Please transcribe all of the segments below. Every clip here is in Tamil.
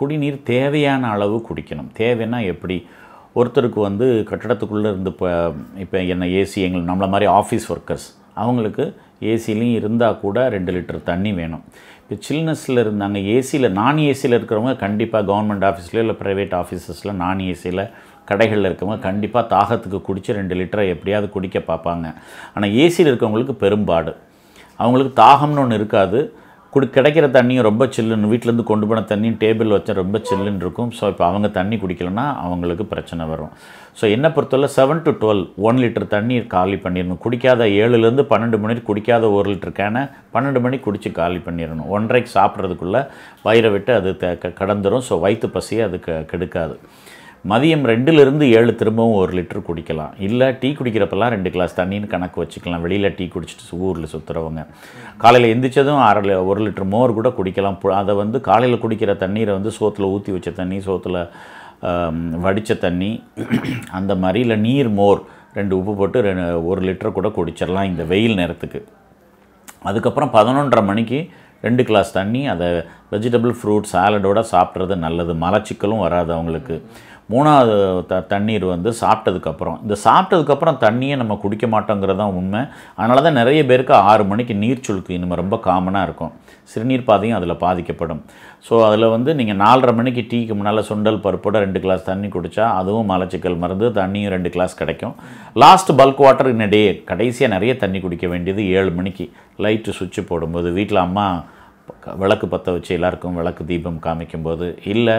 குடிநீர் தேவையான அளவு குடிக்கணும் தேவைன்னா எப்படி ஒருத்தருக்கு வந்து கட்டடத்துக்குள்ளே இருந்து இப்போ இப்போ என்ன ஏசி எங்கள் நம்மள மாதிரி ஆஃபீஸ் ஒர்க்கர்ஸ் அவங்களுக்கு ஏசிலையும் இருந்தால் கூட ரெண்டு லிட்டர் தண்ணி வேணும் இப்போ சில்னஸில் இருந்தாங்க ஏசியில் நான் ஏசியில் இருக்கிறவங்க கண்டிப்பாக கவர்மெண்ட் ஆஃபீஸ்லையோ இல்லை ப்ரைவேட் ஆஃபீஸஸில் நான் ஏசியில் கடைகளில் இருக்கவங்க கண்டிப்பாக தாகத்துக்கு குடித்து ரெண்டு லிட்டரை எப்படியாவது குடிக்க பார்ப்பாங்க ஆனால் ஏசியில் இருக்கவங்களுக்கு பெரும்பாடு அவங்களுக்கு தாகம்னு ஒன்று இருக்காது குடி கிடைக்கிற தண்ணியும் ரொம்ப சில்லுன்னு வீட்டிலேருந்து கொண்டு போன தண்ணியும் டேபிள் வச்சா ரொம்ப சில்லுன்னு இருக்கும் ஸோ இப்போ அவங்க தண்ணி குடிக்கலன்னா அவங்களுக்கு பிரச்சனை வரும் ஸோ என்னை பொறுத்தவரை seven to twelve one litre தண்ணி காலி பண்ணிடணும் குடிக்காத ஏழுலேருந்து பன்னெண்டு மணிக்கு குடிக்காத ஒரு லிட்டர் கேனை பன்னெண்டு மணிக்கு குடித்து காலி பண்ணிடணும் ஒன்றரைக்கு சாப்பிட்றதுக்குள்ளே வயிறை விட்டு அது த க- கடந்துரும் ஸோ வயிற்று பசியை அது க கெடுக்காது மதியம் ரெண்டுலேருந்து ஏழு திரும்பவும் ஒரு லிட்டர் குடிக்கலாம் இல்லை டீ குடிக்கிறப்பெல்லாம் ரெண்டு கிளாஸ் தண்ணின்னு கணக்கு வச்சுக்கலாம் வெளியில் டீ குடிச்சிட்டு ஊரில் சுற்றுறவங்க காலையில் எந்திரிச்சதும் அரை லி- ஒரு லிட்டர் மோர் கூட குடிக்கலாம் பு- அதை வந்து காலையில் குடிக்கிற தண்ணீரை வந்து சோத்தில் ஊற்றி வச்ச தண்ணி சோத்தில் வடித்த தண்ணி அந்த மாதிரி இல்லை நீர் மோர் ரெண்டு உப்பு போட்டு ரெண்டு ஒரு லிட்டர் கூட குடிச்சிடலாம் இந்த வெயில் நேரத்துக்கு அதுக்கப்புறம் பதினொன்றரை மணிக்கு ரெண்டு கிளாஸ் தண்ணி அதை வெஜிடபிள் ஃப்ரூட் சாலடோட சாப்பிட்றது நல்லது மலச்சிக்கலும் வராது அவங்களுக்கு மூணாவது த தண்ணீர் வந்து சாப்பிட்டதுக்கப்புறம் இந்த சாப்பிட்டதுக்கப்புறம் தண்ணியை நம்ம குடிக்க மாட்டோங்கிறது தான் உண்மை அதனால தான் நிறைய பேருக்கு ஆறு மணிக்கு நீர் சுழுக்கு இனிமேல் ரொம்ப காமனாக இருக்கும் சிறுநீர் பாதையும் அதில் பாதிக்கப்படும் ஸோ அதில் வந்து நீங்கள் நாலரை மணிக்கு டீக்கு முன்னால் சுண்டல் பருப்போட ரெண்டு கிளாஸ் தண்ணி குடித்தா அதுவும் மலச்சிக்கல் மருந்து தண்ணியும் ரெண்டு கிளாஸ் கிடைக்கும் லாஸ்ட் பல்க் வாட்டர் இன்ன டே கடைசியாக நிறைய தண்ணி குடிக்க வேண்டியது ஏழு மணிக்கு லைட்டு சுவிட்ச் போடும்போது வீட்டில் அம்மா ப- விளக்கு பற்ற வச்சு எல்லாருக்கும் விளக்கு தீபம் காமிக்கும்போது இல்லை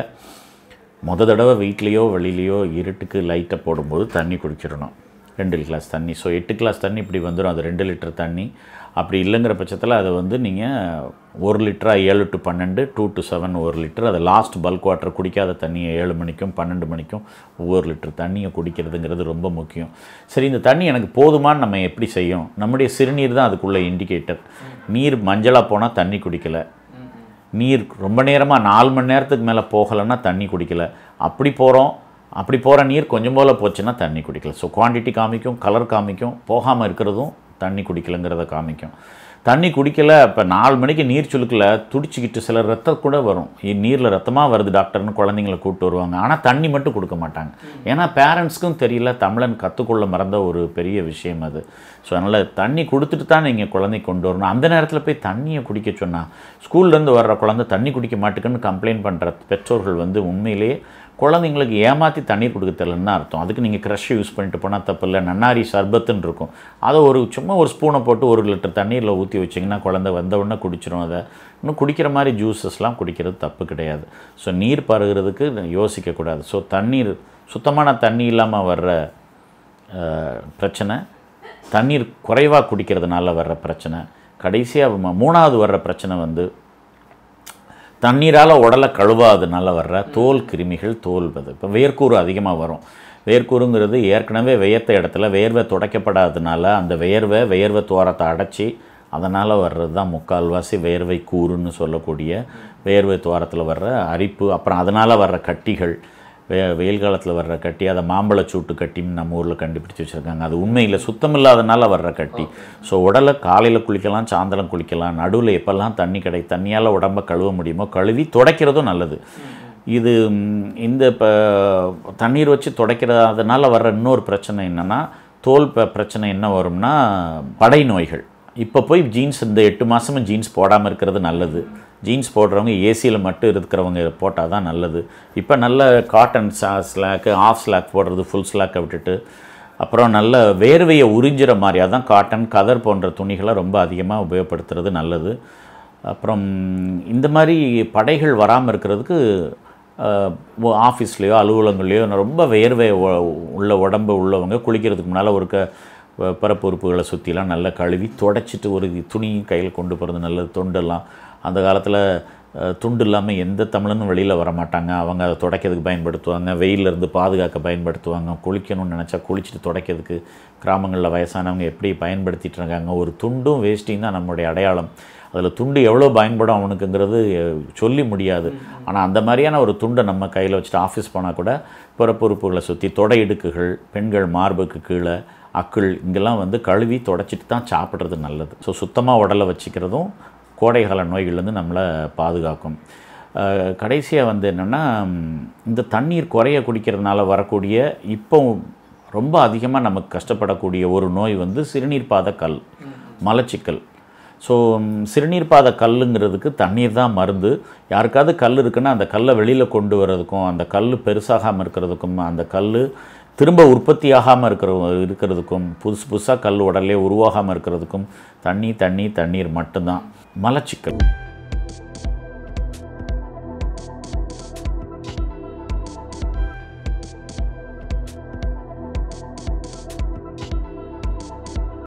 முத தடவை வீட்லேயோ வெளியிலையோ இருட்டுக்கு லைட்டை போடும்போது தண்ணி குடிச்சிடணும் ரெண்டு கிளாஸ் தண்ணி ஸோ எட்டு கிளாஸ் தண்ணி இப்படி வந்துடும் அது ரெண்டு லிட்டர் தண்ணி அப்படி இல்லைங்கிற பட்சத்தில் அதை வந்து நீங்கள் ஒரு லிட்டரா ஏழு டு பன்னெண்டு டூ டு செவன் ஒரு லிட்டர் அது லாஸ்ட் பல்க் வாட்டர் குடிக்காத தண்ணியை ஏழு மணிக்கும் பன்னெண்டு மணிக்கும் ஒவ்வொரு லிட்டர் தண்ணியை குடிக்கிறதுங்கிறது ரொம்ப முக்கியம் சரி இந்த தண்ணி எனக்கு போதுமான்னு நம்ம எப்படி செய்யும் நம்முடைய சிறுநீர் தான் அதுக்குள்ளே இண்டிகேட்டர் நீர் மஞ்சளாக போனால் தண்ணி குடிக்கலை நீர் ரொம்ப நேரமாக நாலு மணி நேரத்துக்கு மேலே போகலைன்னா தண்ணி குடிக்கல அப்படி போகிறோம் அப்படி போகிற நீர் கொஞ்சம் போல் போச்சுன்னா தண்ணி குடிக்கல ஸோ குவான்டிட்டி காமிக்கும் கலர் காமிக்கும் போகாமல் இருக்கிறதும் தண்ணி குடிக்கலைங்கிறத காமிக்கும் தண்ணி குடிக்கல இப்போ நாலு மணிக்கு நீர் சுழுக்கில் துடிச்சிக்கிட்டு சில ரத்தம் கூட வரும் நீரில் ரத்தமாக வருது டாக்டர்னு குழந்தைங்கள கூப்பிட்டு வருவாங்க ஆனால் தண்ணி மட்டும் கொடுக்க மாட்டாங்க ஏன்னா பேரண்ட்ஸ்க்கும் தெரியல தமிழன் கற்றுக்கொள்ள மறந்த ஒரு பெரிய விஷயம் அது ஸோ அதனால் தண்ணி கொடுத்துட்டு தான் நீங்கள் குழந்தை கொண்டு வரணும் அந்த நேரத்தில் போய் தண்ணியை குடிக்க சொன்னால் ஸ்கூல்லேருந்து வர்ற குழந்தை தண்ணி குடிக்க மாட்டேங்குன்னு கம்ப்ளைண்ட் பண்ணுற பெற்றோர்கள் வந்து உண்மையிலேயே குழந்தைங்களுக்கு ஏமாற்றி தண்ணீர் கொடுக்க தெரியலன்னு தான் அர்த்தம் அதுக்கு நீங்கள் க்ரஷ் யூஸ் பண்ணிட்டு போனால் தப்பு இல்லை நன்னாரி சர்பத்துன்னு இருக்கும் அதை ஒரு சும்மா ஒரு ஸ்பூனை போட்டு ஒரு லிட்டர் தண்ணீரில் ஊற்றி வச்சிங்கன்னா குழந்தை வந்த உடனே குடிச்சிரும் அதை இன்னும் குடிக்கிற மாதிரி ஜூஸஸ்லாம் குடிக்கிறது தப்பு கிடையாது ஸோ நீர் பருகிறதுக்கு யோசிக்கக்கூடாது ஸோ தண்ணீர் சுத்தமான தண்ணி இல்லாமல் வர்ற அஹ், பிரச்சனை தண்ணீர் குறைவாக குடிக்கிறதுனால வர்ற பிரச்சனை கடைசியாக மூணாவது வர்ற பிரச்சனை வந்து தண்ணீரால் உடலை கழுவாதனால வர்ற தோல் கிருமிகள் தோல்வது இப்போ வேர்க்கூறு அதிகமாக வரும் வேர்க்கூறுங்கிறது ஏற்கனவே வியர்த்த இடத்துல வேர்வை துடைக்கப்படாதனால அந்த வேர்வை வேர்வை தோரத்தை அடைச்சி அதனால் வர்றது தான் முக்கால்வாசி வேர்வை கூறுன்னு சொல்லக்கூடிய வேர்வை துவாரத்தில் வர்ற அரிப்பு அப்புறம் அதனால் வர்ற கட்டிகள் வே வெயில் காலத்தில் வர்ற கட்டி அதை மாம்பழச்சூட்டு கட்டின்னு நம்ம ஊரில் கண்டுபிடிச்சி வச்சுருக்காங்க அது உண்மையில் சுத்தம் இல்லாதனால வர்ற கட்டி ஸோ உடலை காலையில் குளிக்கலாம் சாயந்தரம் குளிக்கலாம் நடுவில் எப்போல்லாம் தண்ணி கிடை தண்ணியால் உடம்ப கழுவ முடியுமோ கழுவி துடைக்கிறதும் நல்லது இது ம், இந்த இப்போ தண்ணீர் வச்சு துடைக்கிறதுனால வர்ற இன்னொரு பிரச்சனை என்னென்னா தோல் ப- பிரச்சனை என்ன வரும்னா படை நோய்கள் இப்போ போய் ஜீன்ஸ் இந்த எட்டு மாதமும் ஜீன்ஸ் போடாமல் இருக்கிறது நல்லது ஜீன்ஸ் போடுறவங்க ஏசியில் மட்டும் இருக்கிறவங்க போட்டால் தான் நல்லது இப்போ நல்ல காட்டன் சா ஸ்லாக்கு ஆஃப் ஸ்லாக் போடுறது ஃபுல் ஸ்லாக்கை விட்டுட்டு அப்புறம் நல்ல வேர்வையை உறிஞ்சிற மாதிரி அதான் காட்டன் கதர் போன்ற துணிகளை ரொம்ப அதிகமாக உபயோகப்படுத்துறது நல்லது அப்புறம் இந்த மாதிரி படைகள் வராமல் இருக்கிறதுக்கு ஆஃபீஸ்லேயோ அலுவலகங்கள்லையோ ரொம்ப வேர்வை உ- உள்ள உடம்பு உள்ளவங்க குளிக்கிறதுக்கு முன்னால் ஒரு க ப- பிறப்பு உறுப்புகளை சுற்றிலாம் நல்லா கழுவி தொடச்சிட்டு ஒரு துணி கையில் கொண்டு போகிறது நல்லது தொண்டெல்லாம் அந்த காலத்தில் துண்டு இல்லாமல் எந்த தமிழனும் வெளியில் வர மாட்டாங்க அவங்க அதை துடைக்கிறதுக்கு பயன்படுத்துவாங்க வெயில்ல இருந்து பாதுகாக்க பயன்படுத்துவாங்க குளிக்கணும்னு நினச்சா குளிச்சுட்டு துடைக்கிறதுக்கு கிராமங்களில் வயசானவங்க எப்படி பயன்படுத்திட்டு இருக்காங்க ஒரு துண்டும் வேஷ்டியும் தான் நம்மளுடைய அடையாளம் அதில் துண்டு எவ்வளோ பயன்படும் அவனுக்குங்கிறது அஹ், சொல்லி முடியாது ஆனால் அந்த மாதிரியான ஒரு துண்டை நம்ம கையில் வச்சுட்டு ஆஃபீஸ் போனால் கூட பிறப்புறுப்புகளை சுற்றி தொடை இடுக்குகள் பெண்கள் மார்புக்கு கீழே அக்குள் இங்கெல்லாம் வந்து கழுவி தொடச்சிட்டு தான் சாப்பிட்றது நல்லது ஸோ சுத்தமாக உடலை வச்சுக்கிறதும் கோடைகால நோய்கள்லேருந்து நம்மளை பாதுகாக்கும் கடைசியாக வந்து என்னென்னா இந்த தண்ணீர் குறைய குடிக்கிறதுனால வரக்கூடிய இப்போ ரொம்ப அதிகமாக நமக்கு கஷ்டப்படக்கூடிய ஒரு நோய் வந்து சிறுநீர் பாத கல் மலச்சிக்கல் ஸோ சிறுநீர் பாத கல்லுங்கிறதுக்கு தண்ணீர் தான் மருந்து யாருக்காவது கல் இருக்குன்னா அந்த கல்லை வெளியில் கொண்டு வர்றதுக்கும் அந்த கல் பெருசாகாமல் இருக்கிறதுக்கும் அந்த கல் திரும்ப உற்பத்தி ஆகாமல் இருக்கிற இருக்கிறதுக்கும் புதுசு புதுசாக கல் உடலே உருவாகாமல் இருக்கிறதுக்கும் தண்ணி தண்ணி தண்ணீர் மட்டும்தான் மலச்சிக்கல்